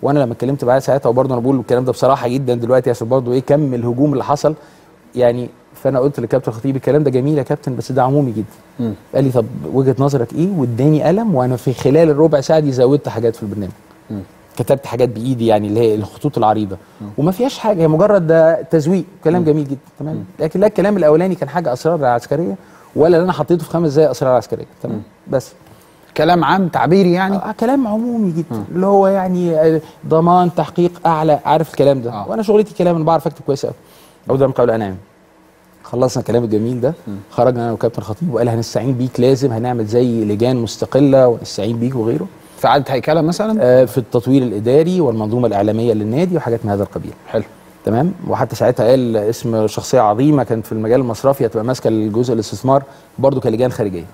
وانا لما اتكلمت معاه ساعتها وبرضه انا بقول الكلام ده بصراحه جدا دلوقتي عشان برضه ايه كم الهجوم اللي حصل يعني فانا قلت للكابتن الخطيب الكلام ده جميل يا كابتن بس ده عمومي جدا قال لي طب وجهه نظرك ايه واداني قلم وانا في خلال الربع ساعه دي زودت حاجات في البرنامج كتبت حاجات بايدي يعني اللي هي الخطوط العريضه وما فيهاش حاجه هي مجرد ده تزويق كلام جميل جدا تمام لكن لا الكلام الاولاني كان حاجه اسرار عسكريه ولا اللي انا حطيته في خمس دقائق اسرار عسكريه تمام بس كلام عام تعبيري يعني آه كلام عمومي جدا اللي هو يعني آه، ضمان تحقيق اعلى عارف الكلام ده آه. وانا شغلتي كلام انا بعرف اكتب كويس قوي او ده من قول انام خلصنا الكلام الجميل ده خرجنا انا وكابتن خطيب وقال هنستعين بيك لازم هنعمل زي لجان مستقله ونستعين بيك وغيره في عاده هيكله مثلا آه في التطوير الاداري والمنظومه الاعلاميه للنادي وحاجات من هذا القبيل حلو تمام وحتى ساعتها قال اسم شخصيه عظيمه كانت في المجال المصرفي هتبقى ماسكه الجزء الاستثمار برضه كلجان خارجيه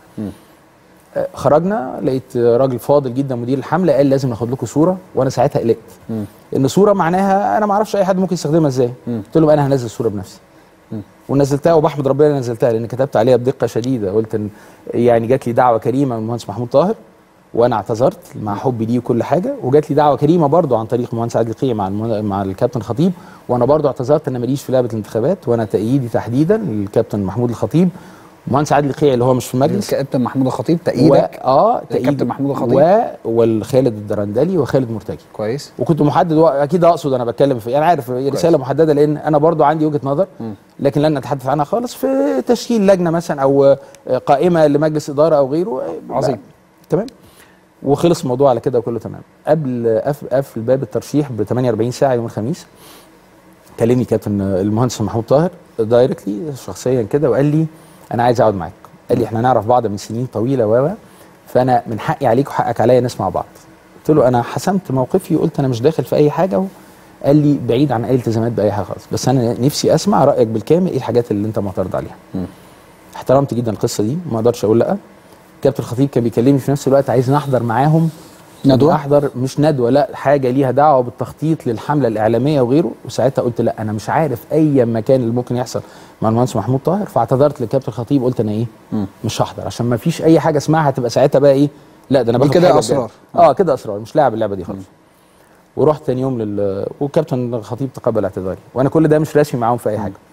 آه، خرجنا لقيت راجل فاضل جدا مدير الحمله قال لازم ناخد لكم صوره وانا ساعتها قلقت ان صوره معناها انا ما اعرفش اي حد ممكن يستخدمها ازاي قلت لهم انا هنزل صوره بنفسي ونزلتها وبحمد ربنا إني نزلتها لان كتبت عليها بدقه شديده قلت ان يعني جات لي دعوه كريمه من المهندس محمود طاهر وانا اعتذرت مع حبي ليه وكل حاجه وجات لي دعوه كريمه برضو عن طريق المهندس عادل القيعي مع المه- مع الكابتن خطيب وانا برضو اعتذرت ان ماليش في لعبه الانتخابات وانا تأييدي تحديدا للكابتن محمود الخطيب المهندس عادل القيعي اللي هو مش في المجلس الكابتن محمود الخطيب و... تأييدك اه الكابتن تأييد محمود الخطيب. و... والخالد الدرندلي وخالد مرتجي كويس وكنت محدد و... اكيد اقصد انا بتكلم في انا عارف رساله محدده لان انا برضو عندي وجهه نظر لكن لن اتحدث عنها خالص في تشكيل لجنه مثلا او قائمه لمجلس اداره او غيره عظيم. لا. تمام وخلص الموضوع على كده وكله تمام قبل قفل قفل باب الترشيح ب 48 ساعه يوم الخميس كلمني كابتن المهندس محمود طاهر دايركتلي شخصيا كده وقال لي انا عايز اقعد معاك قال لي احنا نعرف بعض من سنين طويله و و، فانا من حقي عليك وحقك عليا نسمع بعض قلت له انا حسمت موقفي وقلت انا مش داخل في اي حاجه و... قال لي بعيد عن اي التزامات باي حاجه خالص بس انا نفسي اسمع رايك بالكامل ايه الحاجات اللي انت معترض عليها احترمت جدا القصه دي ما اقدرش اقول لا كابتن الخطيب كان بيكلمني في نفس الوقت عايز نحضر معاهم ندوة؟ احضر مش ندوه لا حاجه ليها دعوه بالتخطيط للحمله الاعلاميه وغيره وساعتها قلت لا انا مش عارف اي مكان اللي ممكن يحصل مع المهندس محمود طاهر فاعتذرت للكابتن الخطيب قلت انا ايه مش هحضر عشان ما فيش اي حاجه اسمها هتبقى ساعتها بقى ايه لا ده انا دي باخد كده حاجة أسرار. بجد. اه كده اسرار مش لاعب اللعبه دي خالص ورحت تاني يوم لل والكابتن الخطيب تقبل اعتذاري وانا كل ده مش رسمي معاهم في اي حاجه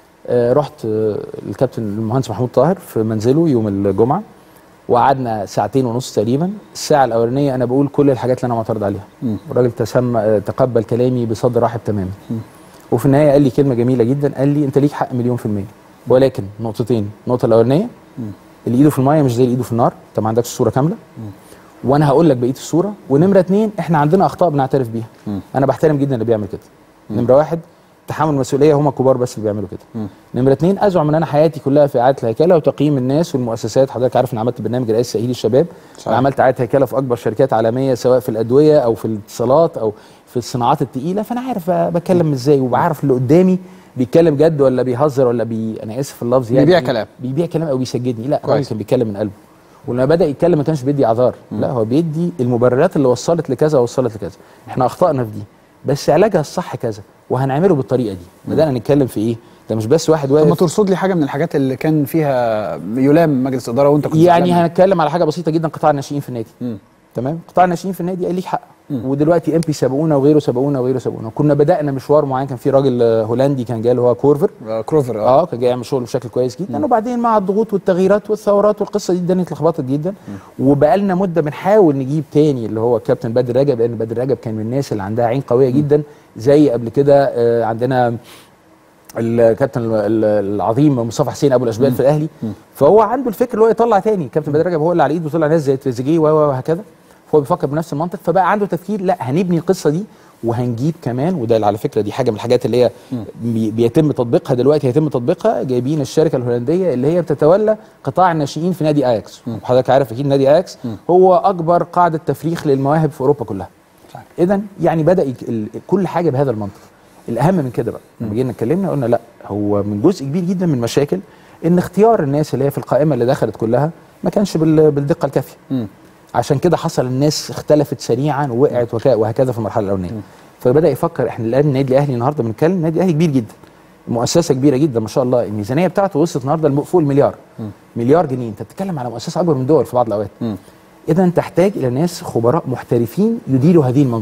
آه رحت آه الكابتن المهندس محمود طاهر في منزله يوم الجمعه وقعدنا ساعتين ونص تقريبا الساعه الاولانيه انا بقول كل الحاجات اللي انا معترض عليها الراجل تسمى آه، تقبل كلامي بصدر رحب تماما وفي النهايه قال لي كلمه جميله جدا قال لي انت ليك حق مليون في الميه ولكن نقطتين النقطه الاولانيه اللي ايده في الميه مش زي اللي ايده في النار انت ما عندكش الصوره كامله وانا هقول لك بقيه الصوره ونمره اتنين احنا عندنا اخطاء بنعترف بيها انا بحترم جدا اللي بيعمل كده نمره واحد تحمل المسؤوليه هم الكبار بس اللي بيعملوا كده نمره اتنين ازعم ان انا حياتي كلها في اعاده الهيكله وتقييم الناس والمؤسسات حضرتك عارف ان عملت برنامج رئاسه تاهيل الشباب صحيح. انا عملت اعاده هيكله في اكبر شركات عالميه سواء في الادويه او في الاتصالات او في الصناعات الثقيله فانا عارف بتكلم ازاي وبعرف اللي قدامي بيتكلم جد ولا بيهزر ولا بي انا اسف في اللفظ يعني بيبيع كلام. بيبيع كلام او بيسجدني لا كويس. الراجل كان بيتكلم من قلبه ولما بدا يتكلم ما كانش بيدي اعذار لا هو بيدي المبررات اللي وصلت لكذا ووصلت لكذا احنا اخطانا في دي بس علاجها الصح كذا وهنعمله بالطريقه دي بدانا نتكلم في ايه ده مش بس واحد طب ما واقف ترصد لي حاجه من الحاجات اللي كان فيها يلام مجلس اداره وانت كنت يعني زعلان منها. هنتكلم على حاجه بسيطه جدا قطاع الناشئين في النادي تمام قطاع الناشئين في النادي قال ليك حق ودلوقتي ام بي سبقونا وغيره سبقونا وغيره سبقونا كنا بدانا مشوار معين كان في راجل آه، هولندي كان جاي اللي هو كورفر آه، كروفر اه اه كان جاي يعمل شغل بشكل كويس جدا وبعدين مع الضغوط والتغييرات والثورات والقصه دي الدنيا اتلخبطت جدا وبقالنا مده بنحاول نجيب تاني اللي هو الكابتن بدر رجب لان بدر رجب كان من الناس اللي عندها عين قويه جدا زي قبل كده آه عندنا الكابتن ال- ال- العظيم مصطفى حسين ابو الاشبال في الاهلي فهو عنده الفكر اللي هو يطلع تاني كابتن بدر رجب هو اللي على ايده طلع ناس زي تريزيجيه و- و- وهكذا فهو بيفكر بنفس المنطق فبقى عنده تفكير لا هنبني القصه دي وهنجيب كمان وده على فكره دي حاجه من الحاجات اللي هي بي- بيتم تطبيقها دلوقتي هيتم تطبيقها جايبين الشركه الهولنديه اللي هي بتتولى قطاع الناشئين في نادي اياكس وحضرتك عارف اكيد نادي اياكس هو اكبر قاعده تفريخ للمواهب في اوروبا كلها اذا يعني بدا يك- ال- كل حاجه بهذا المنطق الاهم من كده بقى لما جينا اتكلمنا قلنا لا هو من جزء كبير جدا من المشاكل ان اختيار الناس اللي هي في القائمه اللي دخلت كلها ما كانش بال- بالدقه الكافيه عشان كده حصل الناس اختلفت سريعا ووقعت وكا- وهكذا في المرحله الاولانيه فبدا يفكر احنا الان النادي الاهلي النهارده بنتكلم النادي الاهلي كبير جدا مؤسسه كبيره جدا ما شاء الله الميزانيه بتاعته وصلت النهارده لم- فوق المليار مليار جنيه انت بتتكلم على مؤسسه اكبر من دول في بعض الاوقات اذا تحتاج الى ناس خبراء محترفين يديروا هذه المنظومه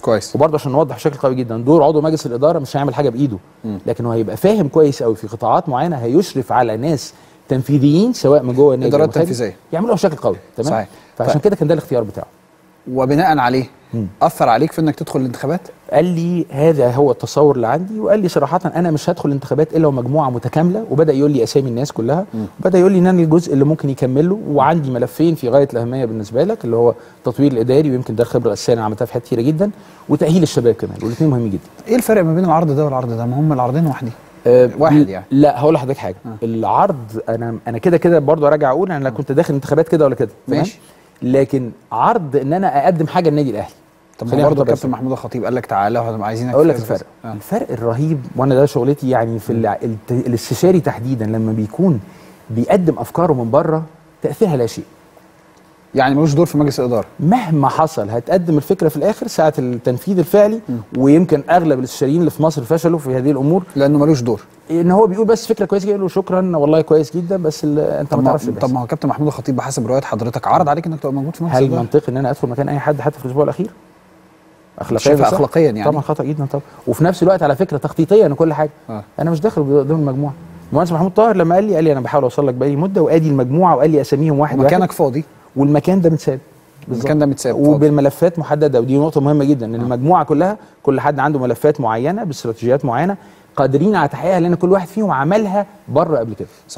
كويس وبرضه عشان نوضح بشكل قوي جدا دور عضو مجلس الاداره مش هيعمل حاجه بايده لكن هو هيبقى فاهم كويس قوي في قطاعات معينه هيشرف على ناس تنفيذيين سواء من جوه النادي إدارات أو خارج، تنفيذية. يعملوها بشكل قوي تمام صحيح. فعشان طيب. كده كان ده الاختيار بتاعه وبناء عليه اثر عليك في انك تدخل الانتخابات قال لي هذا هو التصور اللي عندي وقال لي صراحه انا مش هدخل الانتخابات الا ومجموعه متكامله وبدا يقول لي اسامي الناس كلها وبدا يقول لي ان انا الجزء اللي ممكن يكمله وعندي ملفين في غايه الاهميه بالنسبه لك اللي هو التطوير الاداري ويمكن ده الخبره الاساسيه انا عملتها في حاجات كتيره جدا وتاهيل الشباب كمان والاثنين مهمين جدا ايه الفرق ما بين العرض ده والعرض ده ما هم العرضين واحدين أه واحد يعني. لا هقول لحضرتك حاجه آه. العرض انا انا كده كده برضه راجع اقول انا لا كنت داخل انتخابات كده ولا كده تمام؟ ماشي. لكن عرض ان انا اقدم حاجه للنادي الاهلي طب ما خلينا برضه نحط الكابتن بس. محمود الخطيب قال لك تعالى وهنبقى عايزينك اقول لك في الفرق كذا. آه. الفرق الرهيب وانا ده شغلتي يعني في الع- الت- الاستشاري تحديدا لما بيكون بيقدم افكاره من بره تاثيرها لا شيء يعني ملوش دور في مجلس الاداره مهما حصل هتقدم الفكره في الاخر ساعه التنفيذ الفعلي ويمكن اغلب الاستشاريين اللي في مصر فشلوا في هذه الامور لانه ملوش دور ان هو بيقول بس فكره كويسه يقول له شكرا والله كويس جدا بس ال- انت طب ما ما تعرفش طب بيحصل. ما هو كابتن محمود الخطيب بحسب روايه حضرتك عرض عليك انك تبقى موجود في مجلس هل الاداره منطقي ان انا ادخل مكان اي حد حتى في الاسبوع الاخير؟ اخلاقيا شايفها صح؟ أخلاقياً يعني؟ طبعا خطا جدا طبعا وفي نفس الوقت على فكره تخطيطيا وكل حاجه آه. انا مش داخل ضمن المجموعه المهندس محمود طاهر لما قال لي قال لي انا بحاول اوصل لك بقالي مده وادي المجموعه وقال لي اساميهم واحد ومكانك واحد فاضي والمكان ده متساب المكان ده متساب فاضي. وبالملفات محدده ودي نقطه مهمه جدا ان المجموعه كلها كل حد عنده ملفات معينه باستراتيجيات معينه قادرين على تحقيقها لان كل واحد فيهم عملها بره قبل كده